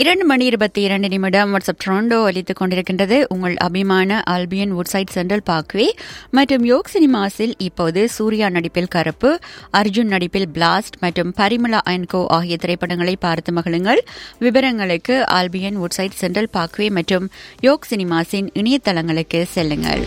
இரண்டு மணி இருபத்தி இரண்டு நிமிடம் வாட்ஸ்அப் ட்ரோண்டோ அளித்துக் கொண்டிருக்கின்றது உங்கள் அபிமான ஆல்பியன் வுட்சைட் சென்ட்ரல் பார்க்வே மற்றும் யோக் சினிமாஸில் இப்போது சூர்யா நடிப்பில் கருப்பு அர்ஜுன் நடிப்பில் பிளாஸ்ட் மற்றும் பரிமளா அன்கோ ஆகிய திரைப்படங்களை பார்த்து மகிழுங்கள் விவரங்களுக்கு ஆல்பியன் வுட்சைட் சென்ட்ரல் பார்க்வே மற்றும் யோக் சினிமாஸின் இணையதளங்களுக்கு செல்லுங்கள்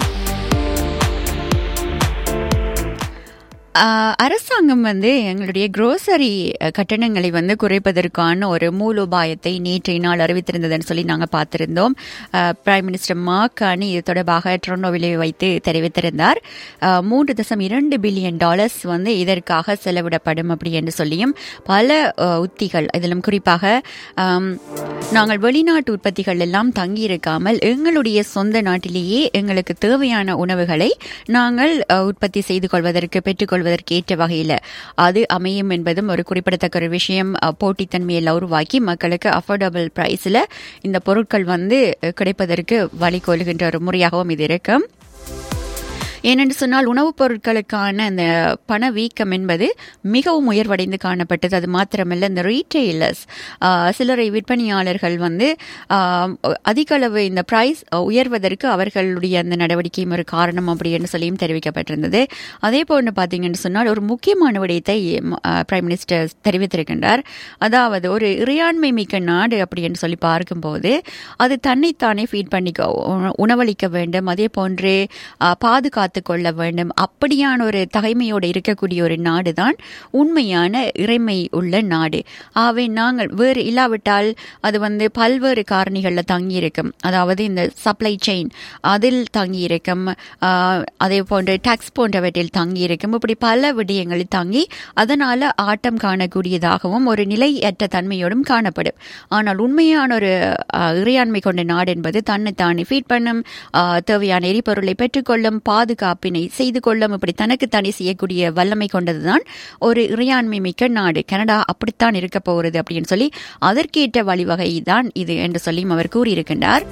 ஆஹ் அரசாங்கம் வந்து எங்களுடைய குரோசரி கட்டணங்களை வந்து குறைப்பதற்கான ஒரு மூலோபாயத்தை நேற்றைய நாள் அறிவித்திருந்ததுன்னு சொல்லி நாங்கள் பார்த்திருந்தோம் ஆஹ் பிரைம் மினிஸ்டர் மாக்கானி இது தொடர்பாக ட்ரோனோவிலே வைத்து தெரிவித்திருந்தார் ஆஹ் மூன்று தசம் இரண்டு பில்லியன் டாலர்ஸ் வந்து இதற்காக செலவிடப்படும் அப்படி என்று சொல்லியும் பல ஆஹ் உத்திகள் இதிலும் குறிப்பாக ஆம், நாங்கள் வெளிநாட்டு உற்பத்திகள் எல்லாம் தங்கியிருக்காமல் எங்களுடைய சொந்த நாட்டிலேயே எங்களுக்கு தேவையான உணவுகளை நாங்கள் அஹ், உற்பத்தி செய்து கொள்வதற்கு பெற்றுக்கொள்வதற்கு ஏற்ற வகையில் அது அமையும் என்பதும் ஒரு குறிப்பிடத்தக்க ஒரு விஷயம் அஹ், போட்டித்தன்மையை உருவாக்கி மக்களுக்கு அஃபோர்டபுள் பிரைஸில் இந்த பொருட்கள் வந்து அஹ், கிடைப்பதற்கு வழிகோலுகின்ற ஒரு முறையாகவும் இது இருக்கும் ஏனென்று சொன்னால் உணவுப் பொருட்களுக்கான அந்த பணவீக்கம் என்பது மிகவும் உயர்வடைந்து காணப்பட்டது அது மாத்திரமல்ல இந்த ரீட்டெயிலர்ஸ் சிலரை விற்பனையாளர்கள் வந்து ஆஹ், அதிக அளவு இந்த பிரைஸ் உயர்வதற்கு அவர்களுடைய அந்த நடவடிக்கையும் ஒரு காரணம் அப்படின்னு சொல்லியும் தெரிவிக்கப்பட்டிருந்தது அதே போன்று பார்த்தீங்கன்னு சொன்னால் ஒரு முக்கியமான விடயத்தை பிரைம் மினிஸ்டர் தெரிவித்திருக்கின்றார் அதாவது ஒரு இறையாண்மை மிக்க நாடு அப்படின்னு சொல்லி பார்க்கும்போது அது தன்னைத்தானே ஃபீட் பண்ணிக்க உண- உணவளிக்க வேண்டும் அதே போன்று ஆஹ், பாதுகாத்து கொள்ள வேண்டும் அப்படியான ஒரு தகைமையோடு இருக்கக்கூடிய ஒரு நாடு தான் உண்மையான இறைமை உள்ள நாடு ஆகவே நாங்கள் வேறு இல்லாவிட்டால் அது வந்து பல்வேறு காரணிகளில் தங்கியிருக்கும் அதாவது இந்த சப்ளை செயின் அதில் தங்கியிருக்கும் ஆஹ், அதே போன்று டாக்ஸ் போன்றவற்றில் தங்கியிருக்கும் இப்படி பல விடயங்களில் தங்கி அதனால ஆட்டம் காணக்கூடியதாகவும் ஒரு நிலையற்ற தன்மையோடும் காணப்படும் ஆனால் உண்மையான ஒரு ஆஹ், இறையாண்மை கொண்ட நாடு என்பது தன்னைத்தானே ஃபீட் பண்ணும் ஆஹ், தேவையான எரிபொருளை பெற்றுக்கொள்ளும் பாதுகாப்பினை செய்து கொள்ளும் இப்படி தனக்குத்தானே செய்யக்கூடிய வல்லமை கொண்டதுதான் ஒரு இறையாண்மை மிக்க நாடு கனடா அப்படித்தான் இருக்க போகிறது அப்படின்னு சொல்லி அதற்கேற்ற வழிவகை தான் இது என்று சொல்லியும் அவர் கூறியிருக்கின்றார்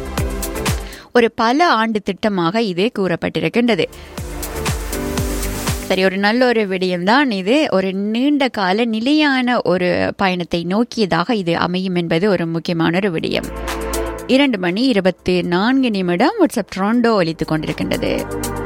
ஒரு பல ஆண்டு திட்டமாக இது கூறப்பட்டிருக்கின்றது சரி ஒரு நல்ல ஒரு விடயம்தான் இது ஒரு நீண்ட கால நிலையான ஒரு பயணத்தை நோக்கியதாக இது அமையும் என்பது ஒரு முக்கியமான ஒரு விடயம் இரண்டு மணி இருபத்தி நான்கு நிமிடம் வாட்ஸ்அப் ட்ரோண்டோ ஒலித்துக் கொண்டிருக்கின்றது